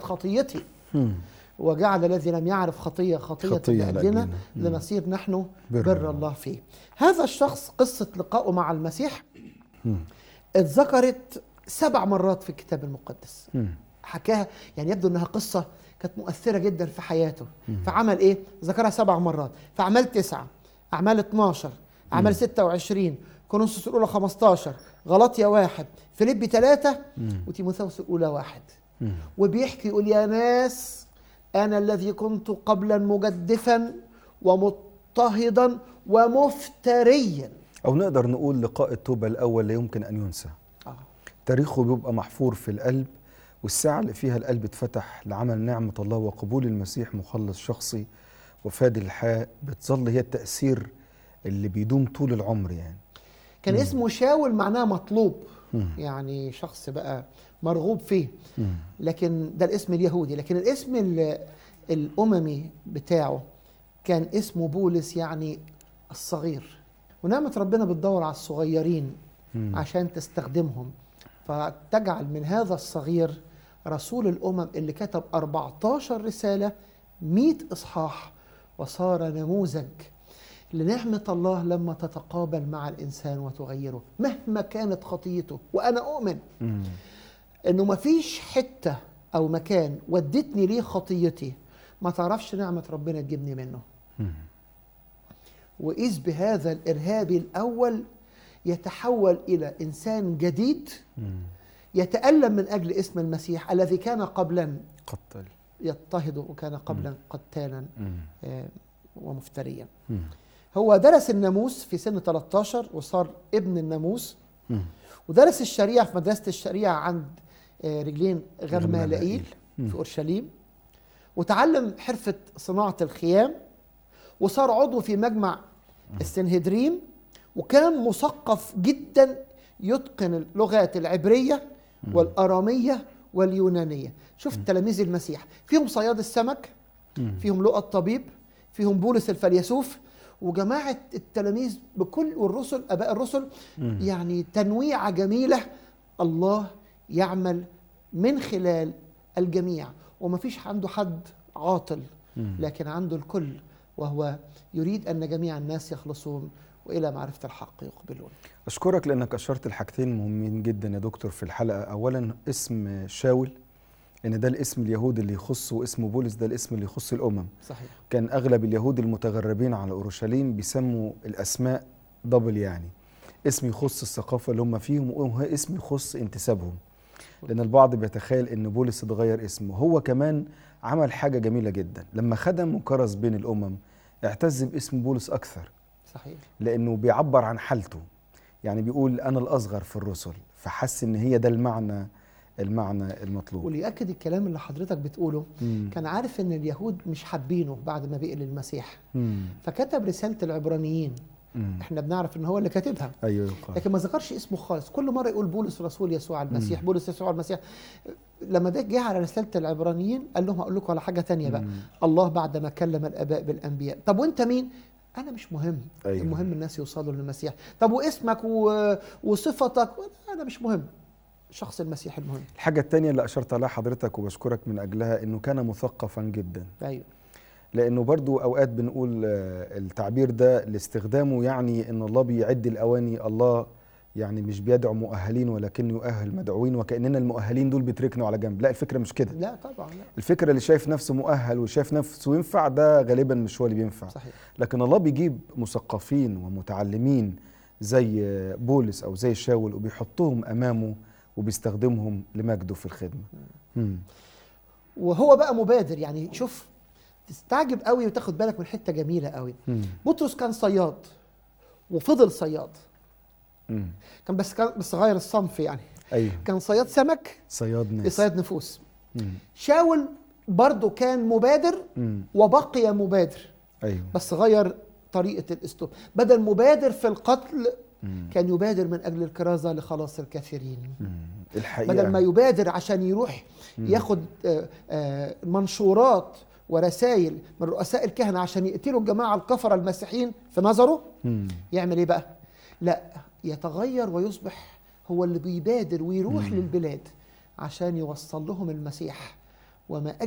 خطيتي مم. وجعل الذي لم يعرف خطية خطية, خطية لأجلنا لأجلنا. مم. لنصير نحن بر بر, الله. الله فيه هذا الشخص قصة لقائه مع المسيح مم. اتذكرت سبع مرات في الكتاب المقدس مم. حكاها يعني يبدو انها قصه كانت مؤثره جدا في حياته فعمل ايه ذكرها سبع مرات فاعمال تسعه اعمال 12 اعمال 26 كورنثوس الاولى 15 غلطيا واحد فيليبي ثلاثه وتيموثاوس الاولى واحد مم. وبيحكي يقول يا ناس انا الذي كنت قبلا مجدفا ومضطهدا ومفتريا او نقدر نقول لقاء التوبه الاول لا يمكن ان ينسى آه. تاريخه بيبقى محفور في القلب والساعة اللي فيها القلب اتفتح لعمل نعمة الله وقبول المسيح مخلص شخصي وفادي الحياة بتظل هي التأثير اللي بيدوم طول العمر يعني كان اسمه شاول معناه مطلوب مم. يعني شخص بقى مرغوب فيه مم. لكن ده الاسم اليهودي لكن الاسم ال- الأممي بتاعه كان اسمه بولس يعني الصغير ونعمة ربنا بتدور على الصغيرين مم. عشان تستخدمهم فتجعل من هذا الصغير رسول الأمم اللي كتب 14 رسالة 100 إصحاح وصار نموذج لنعمة الله لما تتقابل مع الإنسان وتغيره مهما كانت خطيته وأنا أؤمن مم. انه مفيش حته او مكان ودتني ليه خطيتي ما تعرفش نعمه ربنا تجيبني منه مم. واذ بهذا الارهابي الاول يتحول الى انسان جديد مم. يتالم من اجل اسم المسيح الذي كان قبلا قتل يضطهد وكان قبلا قتالا مم. آه، ومفتريا مم. هو درس الناموس في سن 13 وصار ابن الناموس مم. ودرس الشريعه في مدرسه الشريعه عند آه، رجلين غمالائيل غمالائيل. مم. في اورشليم وتعلم حرفه صناعه الخيام وصار عضو في مجمع السنهدريم وكان مثقف جدا يتقن اللغات العبريه والاراميه واليونانيه شوف تلاميذ المسيح فيهم صياد السمك مم. فيهم لقى الطبيب فيهم بولس الفيلسوف وجماعة التلاميذ بكل والرسل أباء الرسل مم. يعني تنويعة جميلة الله يعمل من خلال الجميع وما فيش عنده حد عاطل مم. لكن عنده الكل وهو يريد أن جميع الناس يخلصون وإلى معرفة الحق يقبلون أشكرك لأنك أشرت الحاجتين مهمين جدا يا دكتور في الحلقة أولا اسم شاول إن ده الاسم اليهودي اللي يخص واسم بولس ده الاسم اللي يخص الأمم صحيح كان أغلب اليهود المتغربين على أورشليم بيسموا الأسماء دبل يعني اسم يخص الثقافة اللي هم فيهم وهو اسم يخص انتسابهم لأن البعض بيتخيل إن بولس اتغير اسمه هو كمان عمل حاجة جميلة جدا لما خدم وكرز بين الأمم اعتز باسم بولس أكثر صحيح لانه بيعبر عن حالته يعني بيقول انا الاصغر في الرسل فحس ان هي ده المعنى المعنى المطلوب واللي يأكد الكلام اللي حضرتك بتقوله مم. كان عارف ان اليهود مش حابينه بعد ما بقي للمسيح مم. فكتب رسالة العبرانيين مم. احنا بنعرف ان هو اللي كاتبها ايوه يقال لكن ما ذكرش اسمه خالص كل مره يقول بولس رسول يسوع المسيح بولس يسوع المسيح لما ده جه على رساله العبرانيين قال لهم هقول لكم على حاجه تانية بقى مم. الله بعد ما كلم الاباء بالانبياء طب وانت مين انا مش مهم أيوة. المهم الناس يوصلوا للمسيح طب واسمك و... وصفتك انا مش مهم شخص المسيح المهم الحاجه الثانيه اللي اشرت عليها حضرتك وبشكرك من اجلها انه كان مثقفا جدا ايوه لانه برضو اوقات بنقول آه، التعبير ده لاستخدامه يعني ان الله بيعد الاواني الله يعني مش بيدعو مؤهلين ولكنه يؤهل مدعوين وكاننا المؤهلين دول بيتركنوا على جنب لا الفكره مش كده لا طبعا لا الفكره اللي شايف نفسه مؤهل وشايف نفسه ينفع ده غالبا مش هو اللي بينفع صحيح لكن الله بيجيب مثقفين ومتعلمين زي بولس او زي شاول وبيحطهم امامه وبيستخدمهم لمجده في الخدمه مم. وهو بقى مبادر يعني شوف تستعجب قوي وتاخد بالك من حته جميله قوي مم. بطرس كان صياد وفضل صياد مم. كان بس كان بس غير الصنف يعني ايوه كان صياد سمك صياد ناس لصياد نفوس مم. شاول برضه كان مبادر مم. وبقي مبادر ايوه بس غير طريقة الأسلوب بدل مبادر في القتل مم. كان يبادر من أجل الكرازة لخلاص الكثيرين مم. الحقيقه بدل ما يبادر عشان يروح ياخد آه، آه، منشورات ورسائل من رؤساء الكهنة عشان يقتلوا الجماعة الكفرة المسيحيين في نظره مم. يعمل ايه بقى؟ لا يتغير ويصبح هو اللي بيبادر ويروح مم. للبلاد عشان يوصل لهم المسيح وما